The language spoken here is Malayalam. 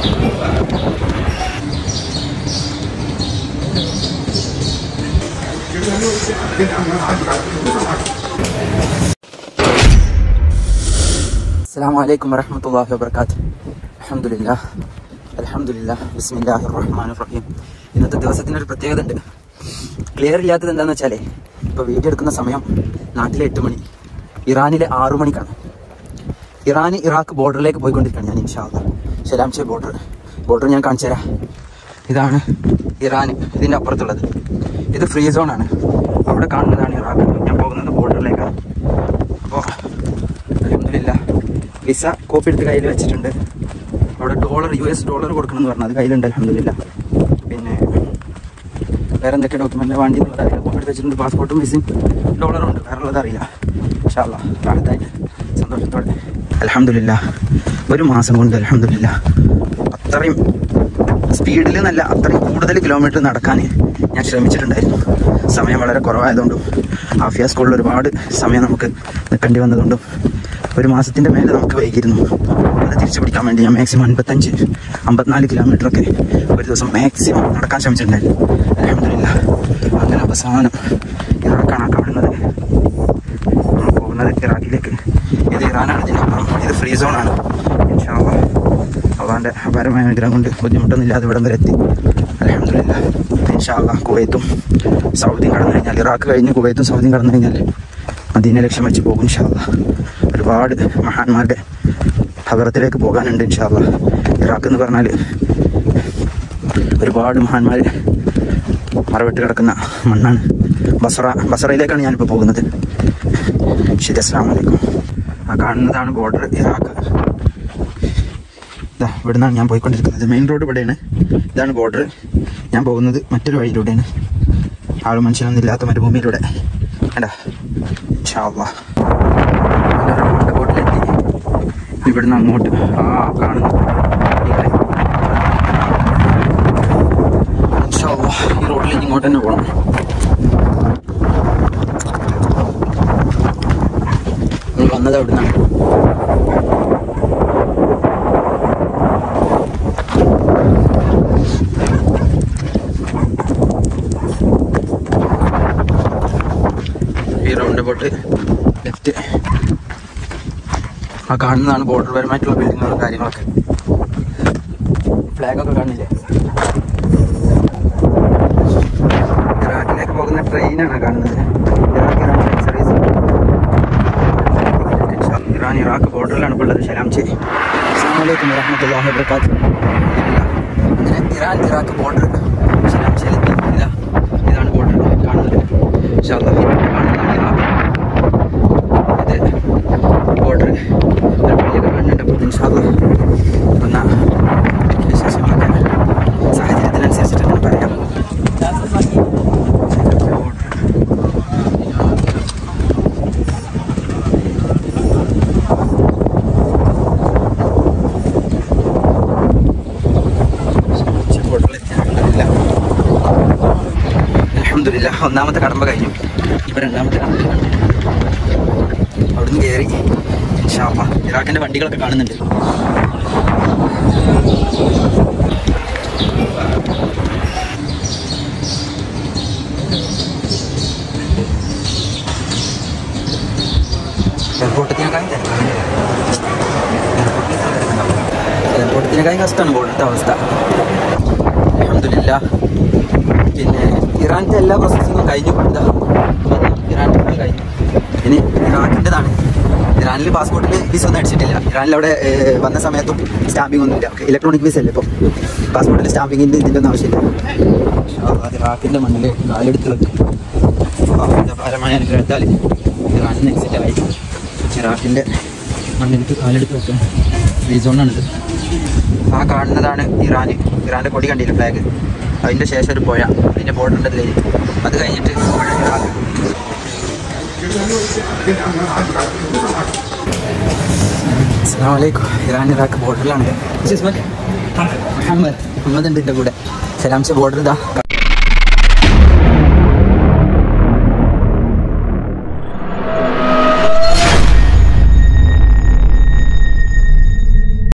അസ്സാം വലൈക്കും വരഹമത്തല്ലാഹി വബർക്കാത്ത് അലഹമുല്ല അലഹമുല്ല ബിസ്മില്ലാഹി റഹ്മാൻ റഹീം ഇന്നത്തെ ദിവസത്തിന് ഒരു പ്രത്യേകത ഉണ്ട് ക്ലിയർ ഇല്ലാത്തത് എന്താണെന്ന് വെച്ചാലേ ഇപ്പോൾ വീഡിയോ എടുക്കുന്ന സമയം നാട്ടിലെ എട്ട് മണി ഇറാനിലെ ആറു മണിക്കാണ് ഇറാൻ ഇറാഖ് ബോർഡറിലേക്ക് പോയിക്കൊണ്ടിരിക്കുകയാണ് ഞാൻ ഇൻഷാല്ല ഷെലാംചെ ബോർഡർ ബോർഡർ ഞാൻ കാണിച്ചു തരാം ഇതാണ് ഇറാൻ ഇതിൻ്റെ അപ്പുറത്തുള്ളത് ഇത് ഫ്രീ സോണാണ് അവിടെ കാണുന്നതാണ് ഇറാഖ് ഞാൻ പോകുന്നത് ബോർഡറിലേക്കാണ് അപ്പോൾ അലഹമില്ല വിസ കോപ്പി എടുത്ത് കയ്യിൽ വെച്ചിട്ടുണ്ട് അവിടെ ഡോളർ യു എസ് ഡോളർ കൊടുക്കണമെന്ന് പറഞ്ഞു അത് കയ്യിലുണ്ട് അലഹമില്ല പിന്നെ വേറെ എന്തൊക്കെ ഡോക്യുമെൻ്റ് വണ്ടി എന്നുള്ളത് അറിയില്ല കോപ്പി എടുത്ത് വെച്ചിട്ടുണ്ട് പാസ്പോർട്ടും വിസയും ഡോളറും ഉണ്ട് വേറെ ഉള്ളത് അറിയില്ല ഇൻഷാല്ല റാഹത്തായിട്ട് സന്തോഷത്തോടെ അലഹമില്ല ഒരു മാസം കൊണ്ട് അലഹമില്ല അത്രയും സ്പീഡിൽ നല്ല അത്രയും കൂടുതൽ കിലോമീറ്റർ നടക്കാൻ ഞാൻ ശ്രമിച്ചിട്ടുണ്ടായിരുന്നു സമയം വളരെ കുറവായതുകൊണ്ടും ആഫിയ സ്കൂളിൽ ഒരുപാട് സമയം നമുക്ക് നിൽക്കേണ്ടി വന്നതുകൊണ്ടും ഒരു മാസത്തിൻ്റെ മേലെ നമുക്ക് വൈകിയിരുന്നു അത് തിരിച്ചു പിടിക്കാൻ വേണ്ടി ഞാൻ മാക്സിമം അൻപത്തഞ്ച് അമ്പത്തിനാല് കിലോമീറ്റർ ഒക്കെ ഒരു ദിവസം മാക്സിമം നടക്കാൻ ശ്രമിച്ചിട്ടുണ്ടായിരുന്നു അലഹമില്ല അങ്ങനെ അവസാനം ഇറാഖാണ് കാണുന്നത് നമ്മൾ പോകുന്നത് ഇറാഖിലേക്ക് ഇത് ഇറാനാണ് ഇതിനപ്പുറം ഇത് ഫ്രീ സോണാണ് ഇൻഷാല്ല അള്ളാൻ്റെ അപാരമായ അനുഗ്രഹം കൊണ്ട് ബുദ്ധിമുട്ടൊന്നും ഇല്ലാതെ ഇവിടം വരെ എത്തി അലഹമില്ല ഇൻഷാല്ല കുവൈത്തും സൗദിയും കടന്നു കഴിഞ്ഞാൽ ഇറാഖ് കഴിഞ്ഞ് കുവൈത്തും സൗദിയും കടന്നു കഴിഞ്ഞാൽ മദീന ലക്ഷ്യം വെച്ച് പോകും ഇൻഷാല്ല ഒരുപാട് മഹാന്മാരുടെ ഭഗവത്തിലേക്ക് പോകാനുണ്ട് ഇൻഷാല്ല ഇറാഖ് എന്ന് പറഞ്ഞാൽ ഒരുപാട് മഹാന്മാർ മറവിട്ട് കിടക്കുന്ന മണ്ണാണ് ബസറ ബസറയിലേക്കാണ് ഞാനിപ്പോൾ പോകുന്നത് ശരി അസ്സാം വലൈക്കും ആ കാണുന്നതാണ് ബോർഡർ ഇറാഖ് ഇതാ ഇവിടെ നിന്നാണ് ഞാൻ പോയിക്കൊണ്ടിരിക്കുന്നത് മെയിൻ റോഡ് ഇവിടെയാണ് ഇതാണ് ബോർഡർ ഞാൻ പോകുന്നത് മറ്റൊരു വഴിയിലൂടെയാണ് ആളും മനുഷ്യനൊന്നും ഇല്ലാത്ത മരുഭൂമിയിലൂടെ കണ്ടാ ഇൻഷാല്ലാ ബോട്ടിലെത്തി ഇവിടുന്ന് അങ്ങോട്ട് ആ കാണുന്നു ഇൻഷാല്ലാ ഈ റോഡിലേക്ക് ഇങ്ങോട്ട് തന്നെ പോകണം നമ്മൾ വന്നത് അവിടുന്നാണ് ഈ റൗണ്ട് ബോട്ട് ലെഫ്റ്റ് ആ കാണുന്നതാണ് ബോർഡർ പരമായിട്ടുള്ള ബിൽഡിങ്ങുകളും കാര്യങ്ങളൊക്കെ ഫ്ലാഗ് ഒക്കെ കാണില്ലേ ഇറാഖിലേക്ക് പോകുന്ന ട്രെയിനാണ് കാണുന്നത് Iraq Iran train service Iran Iraq ബോർഡറിലാണ് ഇപ്പോൾ ഉള്ളത് ശലാംചേരി അസ്സാമലൈക്കും വരഹമത്തല്ലാഹി വബർക്കാത്ത് അങ്ങനെ ഇറാൻ ഇറാഖ് ബോർഡർ ശലാംചേരി ഇതാ ഇതാണ് ബോർഡർ കാണുന്നത് ഇൻഷാ അല്ലാഹ് കാണുന്നതാണ് ഇറാഖ് ഇത് ബോർഡർ ഒരു പള്ളിയൊക്കെ കാണുന്നുണ്ട് അപ്പോൾ ഇൻഷാല്ല വന്ന വിശേഷങ്ങളൊക്കെ സാഹചര്യത്തിനനുസരിച്ചിട്ട് ഞാൻ പറയാം അലഹമില്ല ഒന്നാമത്തെ കടമ്പ കഴിഞ്ഞു ഇപ്പൊ രണ്ടാമത്തെ കടമ്പ അവിടുന്ന് കയറി ഇൻഷാല്ല ഇറാഖിന്റെ വണ്ടികളൊക്കെ കാണുന്നുണ്ട് എയർപോർട്ടത്തിനേക്കാളും തിരക്കാണ് എയർപോർട്ടത്തിനേക്കാളും കഷ്ടമാണ് ബോർഡിൻ്റെ അവസ്ഥ അലഹമില്ല പിന്നെ ഇറാൻ്റെ എല്ലാ പ്രോസസ്സിങ്ങും കഴിഞ്ഞു ഇതാ ഇറാൻ്റെ ഫുൾ കഴിഞ്ഞു ഇനി ഇറാഖിൻ്റെതാണ് ഇറാനിൽ പാസ്പോർട്ടിൽ വിസ ഒന്നും അടിച്ചിട്ടില്ല ഇറാനിൽ അവിടെ ഏഹ്, വന്ന സമയത്തും സ്റ്റാമ്പിംഗ് ഒന്നുമില്ല ഇലക്ട്രോണിക് വിസ അല്ലേ ഇപ്പോൾ പാസ്പോർട്ടിൽ സ്റ്റാമ്പിങ്ങിൻ്റെ ഇതിൻ്റെ ഒന്നും ആവശ്യമില്ല അത് ഇറാഖിൻ്റെ മണ്ണിൽ കാലെടുത്ത് വെക്കും അള്ളാഹുവിൻ്റെ ഭാരമായ അനുഗ്രഹത്താൽ ഇറാനിൽ എക്സിറ്റ് ആയി ഇറാഖിൻ്റെ മണ്ണിലേക്ക് കാലെടുത്ത് വെക്കും ഫ്രീ സോണാണിത് ആ കാണുന്നതാണ് ഇറാൻ ഇറാൻ്റെ കൊടി കണ്ടില്ല ഫ്ലാഗ് അതിൻ്റെ ശേഷം ഒരു പുഴ അതിൻ്റെ ബോർഡർ ഉണ്ടല്ലേ അത് കഴിഞ്ഞിട്ട് ഇവിടെ ഇറാഖ് അസ്സാമലൈക്കും ഇറാൻ ഇറാഖ് ബോർഡറിലാണ് മുഹമ്മദ് മുഹമ്മദ് ഉണ്ട് എൻ്റെ കൂടെ സലാംസ് ബോർഡർ ഇതാ